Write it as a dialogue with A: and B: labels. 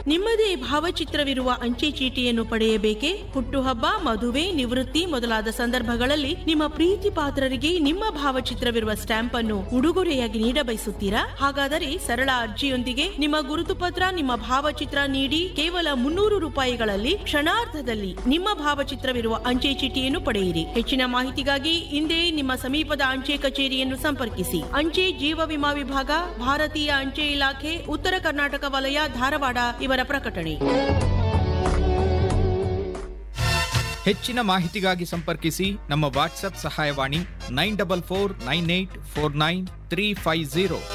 A: ನಿಮ್ಮದೇ ಭಾವಚಿತ್ರವಿರುವ ಅಂಚೆ ಚೀಟಿಯನ್ನು ಪಡೆಯಬೇಕೆ ಹುಟ್ಟುಹಬ್ಬ ಮದುವೆ ನಿವೃತ್ತಿ ಮೊದಲಾದ ಸಂದರ್ಭಗಳಲ್ಲಿ ನಿಮ್ಮ ಪ್ರೀತಿ ಪಾತ್ರರಿಗೆ ನಿಮ್ಮ ಭಾವಚಿತ್ರವಿರುವ ಸ್ಟ್ಯಾಂಪ್ ಅನ್ನು ಉಡುಗೊರೆಯಾಗಿ ನೀಡಬಯಸುತ್ತೀರಾ ಹಾಗಾದರೆ ಸರಳ ಅರ್ಜಿಯೊಂದಿಗೆ ನಿಮ್ಮ ಗುರುತು ಪತ್ರ ನಿಮ್ಮ ಭಾವಚಿತ್ರ ನೀಡಿ ಕೇವಲ ಮುನ್ನೂರು ರೂಪಾಯಿಗಳಲ್ಲಿ ಕ್ಷಣಾರ್ಧದಲ್ಲಿ ನಿಮ್ಮ ಭಾವಚಿತ್ರವಿರುವ ಅಂಚೆ ಚೀಟಿಯನ್ನು ಪಡೆಯಿರಿ ಹೆಚ್ಚಿನ ಮಾಹಿತಿಗಾಗಿ ಇಂದೇ ನಿಮ್ಮ ಸಮೀಪದ ಅಂಚೆ ಕಚೇರಿಯನ್ನು ಸಂಪರ್ಕಿಸಿ ಅಂಚೆ ಜೀವ ವಿಮಾ ವಿಭಾಗ ಭಾರತೀಯ ಅಂಚೆ ಇಲಾಖೆ ಉತ್ತರ ಕರ್ನಾಟಕ ವಲಯ ಧಾರವಾಡ ಇವರ ಪ್ರಕಟಣೆ
B: ಹೆಚ್ಚಿನ ಮಾಹಿತಿಗಾಗಿ ಸಂಪರ್ಕಿಸಿ ನಮ್ಮ ವಾಟ್ಸ್ಆಪ್ ಸಹಾಯವಾಣಿ nine double four nine eight four nine three five zero